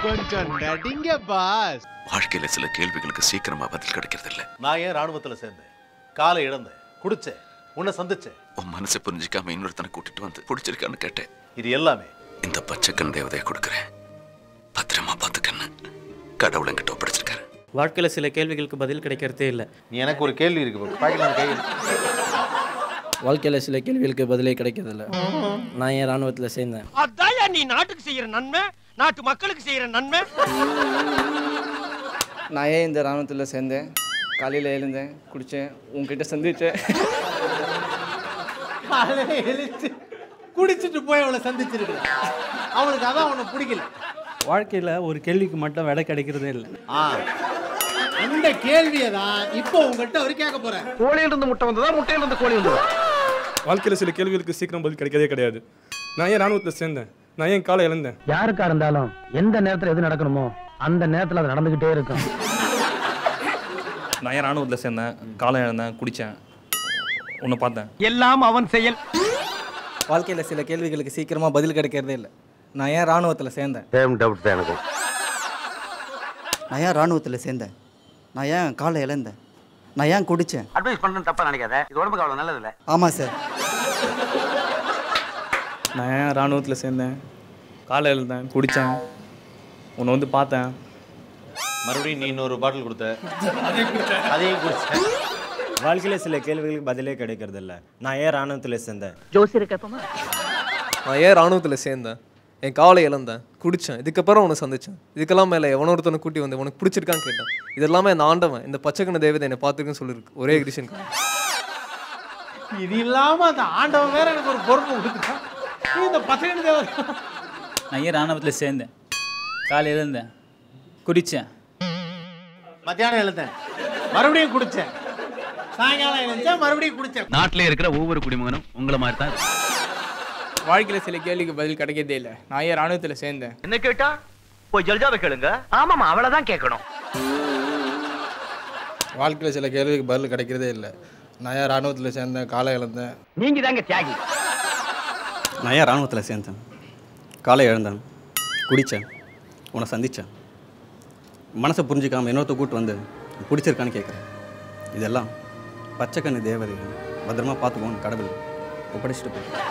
கொஞ்சம் நடிங்க பாஸ் வாழ்க்கையில சில கேள்விகளுக்கு சீக்கிரமா பதில் கிடைக்கிறது இல்ல நான் ஏன் ராணுவத்துல சேர்ந்தேன் காலை இழந்தேன் குடிச்சேன் உன்னை சந்திச்சேன் உன் மனசை புரிஞ்சுக்காம இன்னொருத்தனை கூட்டிட்டு வந்து பிடிச்சிருக்கான்னு கேட்டேன் இது எல்லாமே இந்த பச்சைக்கண் தேவதையை கொடுக்குறேன் பத்திரமா பார்த்துக்கன்னு கடவுள் என்கிட்ட ஒப்படைச்சிருக்காரு வாழ்க்கையில் சில கேள்விகளுக்கு பதில் கிடைக்கிறதே இல்லை நீ எனக்கு ஒரு கேள்வி இருக்கு பாக்கெட்ல கையில் வாழ்க்கையில் சில கேள்விகளுக்கு பதிலே கிடைக்கிறதில்ல நான் ஏன் ராணுவத்தில் சேர்ந்தேன் அதான் நீ நாட்டுக்கு செய்யற நன்மை நாட்டு மக்களுக்கு செய்யற நன்மை நான் ஏன் இந்த ராணுவத்தில் சேர்ந்தேன் காலையில் எழுந்தேன் குடித்தேன் உங்ககிட்ட சந்தித்தேன் காலையில எழுந்து குடிச்சிட்டு போய் அவளை சந்திச்சிருக்கிறேன் அவளுக்கு அதான் உன்னை பிடிக்கல வாழ்க்கையில் ஒரு கேள்விக்கு மட்டும் விடை கிடைக்கிறதே இல்லை ஆ அந்த கேள்வியை தான் இப்போ உங்ககிட்ட அவர் கேட்க போறேன் கோழியிலிருந்து முட்டை வந்ததா முட்டையிலிருந்து கோழி வந்ததா வாழ்க்கையில் சில கேள்விகளுக்கு சீக்கிரம் பதில் கிடைக்கவே கிடையாது நான் ஏன் ராணுவத்தில் சேர்ந்தேன் நான் ஏன் காலை இழந்தேன் யாருக்கா இருந்தாலும் எந்த நேரத்துல எது நடக்கணுமோ அந்த நேரத்துல அது நடந்துகிட்டே இருக்கும் நான் ஏன் ராணுவத்தில் சேர்ந்தேன் காலம் இழந்தேன் குடித்தேன் உன்னை பார்த்தேன் எல்லாம் அவன் செயல் வாழ்க்கையில் சில கேள்விகளுக்கு சீக்கிரமாக பதில் கிடைக்கிறதே இல்லை நான் ஏன் ராணுவத்தில் சேர்ந்தேன் சேம் டவுட் தான் எனக்கு நான் ஏன் ராணுவத்தில் சேர்ந்தேன் நான் ஏன் காலை இழந்தேன் நான் ஏன் குடித்தேன் அட்வைஸ் பண்ணணும் தப்பா நினைக்காத இது உடம்புக்கு அவ்வளவு நல்லது இல்ல ஆமாம் சார் நான் ஏன் ராணுவத்தில் சேர்ந்தேன் காலை எழுந்தேன் குடித்தேன் உன்னை வந்து பார்த்தேன் மறுபடியும் நீ இன்னொரு பாட்டில் கொடுத்த அதையும் குடிச்சேன் வாழ்க்கையில் சில கேள்விகளுக்கு பதிலே கிடைக்கிறது இல்ல நான் ஏன் ராணுவத்தில் சேர்ந்தேன் ஜோசியர் கேப்பமா நான் ஏன் ராணுவத்தில் சேர்ந்தேன் என் காலை இழந்தேன் குடித்தேன் இதுக்கப்புறம் உன்னை சந்திச்சேன் இதுக்கெல்லாம் மேலே எவனோ ஒருத்தனை கூட்டி வந்து உனக்கு பிடிச்சிருக்கான்னு கேட்டேன் இதெல்லாமே இந்த ஆண்டவன் இந்த பச்சைக்கண்ண தேவதை என்னை பார்த்துருக்குன்னு சொல்லியிருக்கு ஒரே ரீசன் இது இல்லாம அந்த ஆண்டவன் வேற எனக்கு ஒரு பொறுப்பு கொடுத்துட்டான் நீ இந்த பசங்க தேவை நான் ஏன் ராணுவத்தில் சேர்ந்தேன் காலை எழுந்தேன் குடித்தேன் மத்தியானம் எழுந்தேன் மறுபடியும் குடிச்சேன் சாயங்காலம் எழுந்தேன் மறுபடியும் குடிச்சேன் நாட்டிலே இருக்கிற ஒவ்வொரு குடிமகனும் உங்களை மாதிரி தான் வாழ்க்கையில் சில கேள்விக்கு பதில் கிடைக்கிறதே இல்லை நான் ஏன் ராணுவத்தில் சேர்ந்தேன் என்ன கேட்டா போய் ஜல்ஜாவை கேளுங்க ஆமாமா அவளதான் கேட்கணும் வாழ்க்கையில் சில கேள்விக்கு பதில் கிடைக்கிறதே இல்லை நான் ஏன் ராணுவத்தில் சேர்ந்தேன் காலை இழந்தேன் நீங்க தாங்க தியாகி நான் ஏன் ராணுவத்தில் சேர்ந்தேன் காலை இழந்தேன் குடித்தேன் உன்னை சந்தித்தேன் மனசை புரிஞ்சிக்காம இன்னொருத்த கூட்டு வந்து பிடிச்சிருக்கான்னு கேட்குறேன் இதெல்லாம் பச்சைக்கண்ணு தேவதை பத்திரமா பார்த்துக்கோன்னு கடவுள் ஒப்படைச்சிட்டு போய்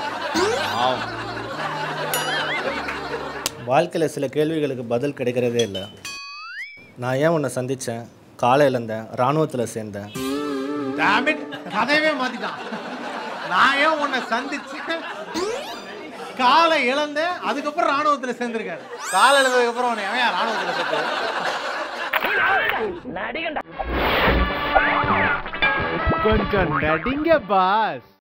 வாழ்க்கையில் சில கேள்விகளுக்கு பதில் கிடைக்கிறதே இல்லை நான் ஏன் உன்னை சந்தித்தேன் காலை இழந்தேன் ராணுவத்தில் சேர்ந்தேன் டேமிட் கதையவே மாத்திட்டான் நான் ஏன் உன்னை சந்திச்சேன் காலை இழந்தேன் அதுக்கப்புறம் ராணுவத்துல சேர்ந்திருக்காரு காலை இழந்ததுக்கு அப்புறம் உன்னை எவன் ராணுவத்துல சேர்த்து கொஞ்சம் நடிங்க பாஸ்